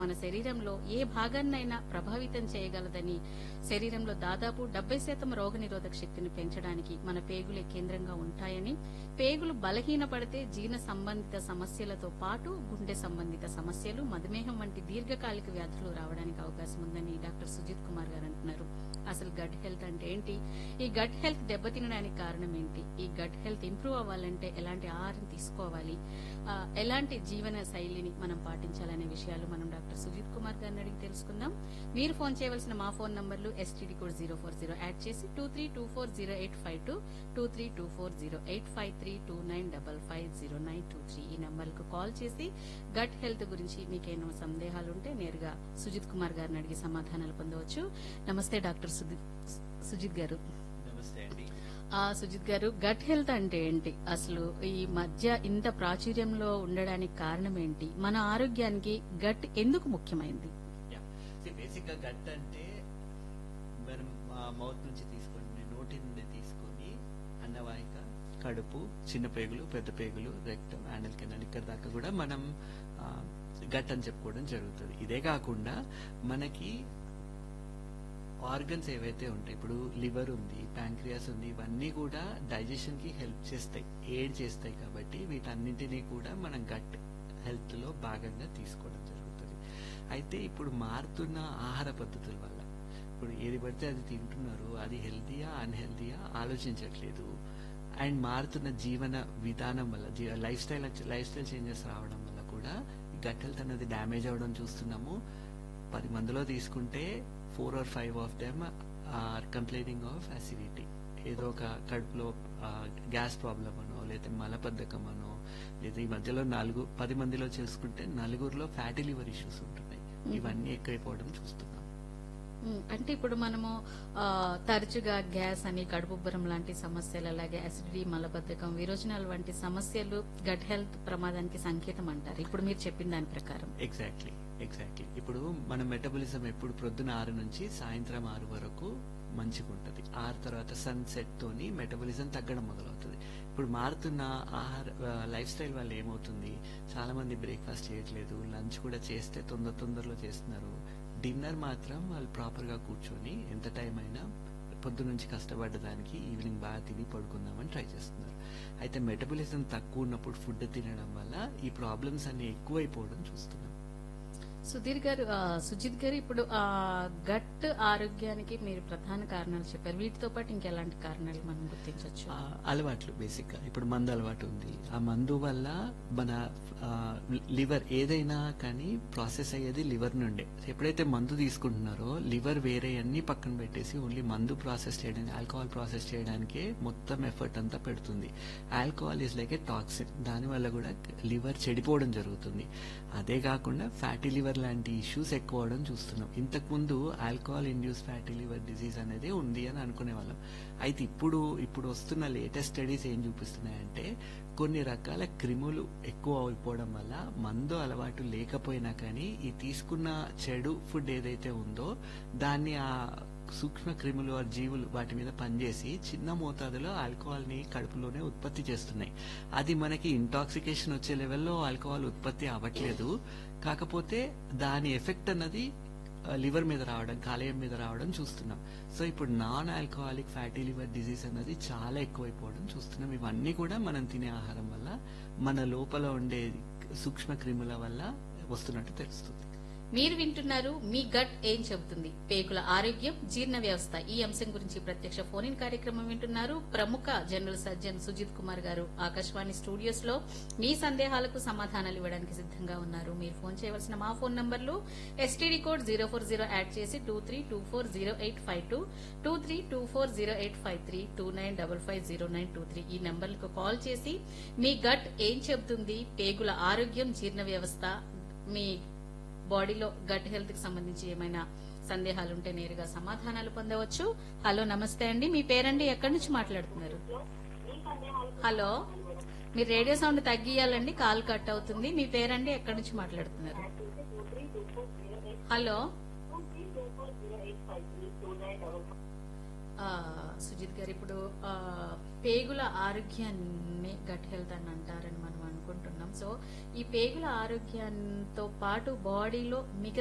మన శరీరంలో ఏ భాగాన్నైనా ప్రభావితం చేయగలదని శరీరంలో దాదాపు డెబ్బై శాతం రోగనిరోధక శక్తిని పెంచడానికి మన పేగులే కేంద్రంగా ఉంటాయని పేగులు బలహీనపడితే జీర్ణ సంబంధిత సమస్యలతో పాటు గుండె సంబంధిత సమస్యలు మధుమేహం వంటి దీర్ఘకాలిక వ్యాధులు రావడానికి అవకాశం ఉందని డాక్టర్ సుజిత్ కుమార్ గారు అంటున్నారు అసలు గట్ హెల్త్ అంటే ఏంటి ఈ గట్ హెల్త్ దెబ్బతినడానికి కారణం ఏంటి ఈ గట్ హెల్త్ ఇంప్రూవ్ అవ్వాలంటే ఎలాంటి ఆహారం తీసుకోవాలి ఆ, ఎలాంటి జీవన శైలిని మనం పాటించాలనే విషయాలు మనం డాక్టర్ సుజిత్ కుమార్ గారిని అడిగి తెలుసుకుందాం మీరు ఫోన్ చేయవలసిన మా ఫోన్ నంబర్లు STD code zero four zero add చేసి two three two four zero eight five two two three two four zero eight five three two nine double five zero nine two three ఈ నంబర్లకు call చేసి gut health గురించి మీకేమైనా సందేహాలు ఉంటే నేరుగా సుజిత్ కుమార్ గారిని అడిగి సమాధానాలు పొందవచ్చు నమస్తే డాక్టర్ సుజిత్ సుజిత్ గారు నమస్తే అండి ఆ సుజిత్ గారు గట్ హెల్త్ అంటే ఏంటి అసలు ఈ మధ్య ఇంత ప్రాచుర్యంలో ఉండడానికి కారణం ఏంటి మన ఆరోగ్యానికి గట్ ఎందుకు ముఖ్యమైంది బేసిక్ గా గట్ అంటే మనం మౌత్ నుంచి తీసుకొని నోటి నుండి తీసుకొని అన్నవాహిక కడుపు చిన్న పేగులు పెద్ద పేగులు రెక్టం హ్యాండిల్ కెనాల్ ఇక్కడ దాకా కూడా మనం ఆ, గట్ అని చెప్పుకోవడం జరుగుతుంది ఇదే కాకుండా మనకి ఆర్గన్స్ ఏవైతే ఉంటాయి ఇప్పుడు లివర్ ఉంది ప్యాంక్రియాస్ ఉంది ఇవన్నీ కూడా డైజెషన్ కి హెల్ప్ చేస్తాయి ఎయిడ్ చేస్తాయి కాబట్టి వీటన్నింటినీ కూడా మనం గట్ హెల్త్ లో భాగంగా తీసుకోవడం జరుగుతుంది అయితే ఇప్పుడు మారుతున్న ఆహార పద్ధతుల వల్ల ఇప్పుడు ఏది పడితే అది తింటున్నారు అది హెల్తీయా అన్హెల్తీయా ఆలోచించట్లేదు అండ్ మారుతున్న జీవన విధానం వల్ల lifestyle lifestyle changes రావడం వల్ల కూడా గట్ హెల్త్ అనేది డ్యామేజ్ అవ్వడం చూస్తున్నాము పది మందిలో తీసుకుంటే four or five of them are complaining of acidity ఏదో ఒక కడుపులో గ్యాస్ ప్రాబ్లం అనో లేదా మలబద్ధకం అనో లేదా ఈ మధ్యలో నాలుగు పది మందిలో చేసుకుంటే నలుగురిలో ఫ్యాటీ లివర్ ఇష్యూస్ ఉంటున్నాయి ఇవన్నీ ఎక్కువైపోవడం చూస్తున్నాం ఉమ్, అంటే ఇప్పుడు మనము ఆ, తరచుగా గ్యాస్ అని కడుపుబ్బరం లాంటి సమస్యలు అలాగే అసిడిటీ మలబద్ధకం విరోచనాలు వంటి సమస్యలు గట్ హెల్త్ ప్రమాదానికి సంకేతం అంటారు ఇప్పుడు మీరు చెప్పిన దాని ప్రకారం ఎగ్జాక్ట్లీ ఎగ్జాక్ట్లీ ఇప్పుడు మన మెటబాలిజం ఎప్పుడు ప్రొద్దున ఆరు నుంచి సాయంత్రం ఆరు వరకు మంచిగా ఉంటుంది ఆరు తర్వాత సన్సెట్ తోని మెటబాలిజం తగ్గడం మొదలవుతుంది ఇప్పుడు మారుతున్న ఆహార లైఫ్ స్టైల్ వల్ల ఏమవుతుంది చాలా మంది బ్రేక్ఫాస్ట్ చేయట్లేదు లంచ్ కూడా చేస్తే తొందర తొందరలో చేస్తున్నారు డిన్నర్ మాత్రం వాళ్ళు ప్రాపర్ గా కూర్చొని ఎంత టైం అయినా పొద్దు నుంచి కష్టపడ్డ దానికి ఈవినింగ్ బాగా తిని పడుకుందామని ట్రై చేస్తున్నారు అయితే మెటబాలిజం తక్కువ ఉన్నప్పుడు ఫుడ్ తినడం వల్ల ఈ ప్రాబ్లమ్స్ అన్ని ఎక్కువైపోవడం చూస్తున్నాం సుధీర్ గారు ఆ, సుజిత్ గారు ఇప్పుడు ఆ గట్ ఆరోగ్యానికి మీరు ప్రధాన కారణాలు చెప్పారు వీటితో పాటు ఇంకెలాంటి కారణాలు మనం గుర్తించవచ్చు ఆ, అలవాట్లు బేసిక్ గా ఇప్పుడు మందు అలవాటు ఉంది ఆ మందు వల్ల మన లివర్ ఏదైనా కానీ ప్రాసెస్ అయ్యేది లివర్ నుండే ఎప్పుడైతే మందు తీసుకుంటున్నారో లివర్ వేరే అన్ని పక్కన పెట్టేసి ఓన్లీ మందు ప్రాసెస్ చేయడానికి ఆల్కహాల్ ప్రాసెస్ చేయడానికే మొత్తం ఎఫర్ట్ అంతా పెడుతుంది alcohol is like a toxin దాని వల్ల కూడా లివర్ చెడిపోవడం జరుగుతుంది అదే కాకుండా ఫ్యాటీ లివర్ లాంటి ఇష్యూస్ ఎక్కువ అవడం చూస్తున్నాం ఇంతకు ముందు alcohol induce fatty liver disease అనేది ఉంది అని అనుకునే వాళ్ళం అయితే ఇప్పుడు ఇప్పుడు వస్తున్న లేటెస్ట్ స్టడీస్ ఏం చూపిస్తున్నాయంటే కొన్ని రకాల క్రిములు ఎక్కువ అయిపోవడం వల్ల మందు అలవాటు లేకపోయినా కానీ ఈ తీసుకున్న చెడు ఫుడ్ ఏదైతే ఉందో దాన్ని ఆ సూక్ష్మ క్రిములు ఆ జీవులు వాటి మీద పనిచేసి చిన్న మోతాదులో ఆల్కహాల్ ని కడుపులోనే ఉత్పత్తి చేస్తున్నాయి అది మనకి ఇంటాక్సికేషన్ వచ్చే లెవెల్లో ఆల్కహాల్ ఉత్పత్తి అవ్వట్లేదు కాకపోతే దాని ఎఫెక్ట్ అన్నది లివర్ మీద రావడం కాలేయం మీద రావడం చూస్తున్నాం సో ఇప్పుడు non alcoholic fatty liver disease అన్నది చాలా ఎక్కువైపోవడం చూస్తున్నాం ఇవన్నీ కూడా మనం తినే ఆహారం వల్ల మన లోపల ఉండే సూక్ష్మ క్రిముల వల్ల వస్తున్నట్టు తెలుస్తుంది మీరు వింటున్నారు మీ గట్ ఏం చెబుతుంది పేగుల ఆరోగ్యం జీర్ణ వ్యవస్థ ఈ అంశం గురించి ప్రత్యక్ష ఫోన్ ఇన్ కార్యక్రమం వింటున్నారు ప్రముఖ జనరల్ సర్జన్ సుజిత్ కుమార్ గారు ఆకాశవాణి స్టూడియోస్ లో మీ సందేహాలకు సమాధానాలు ఇవ్వడానికి సిద్ధంగా ఉన్నారు మీరు ఫోన్ చేయవలసిన మా ఫోన్ నంబర్లు STD code zero four zero add చేసి two three two four zero eight five two two three two four zero eight five three two nine double five zero nine two three ఈ నంబర్లకు call చేసి మీ gut ఏం చెబుతుంది పేగుల ఆరోగ్యం జీర్ణ వ్యవస్థ మీ బాడీలో గట్ హెల్త్ కి సంబంధించి ఏమైనా సందేహాలు ఉంటే నేరుగా సమాధానాలు పొందవచ్చు హలో నమస్తే అండి మీ పేరండి ఎక్కడి నుంచి మాట్లాడుతున్నారు హలో మీరు రేడియో సౌండ్ తగ్గియాలండి కాల్ కట్ అవుతుంది మీ పేరండి ఎక్కడి నుంచి మాట్లాడుతున్నారు హలో ఆ, సుజిత్ గారు ఇప్పుడు ఆ, పేగుల ఆరోగ్యాన్ని గట్ హెల్త్ అని అంటారని మనం అనుకుంటున్నాం సో ఈ పేగుల ఆరోగ్యంతో పాటు బాడీలో మిగతా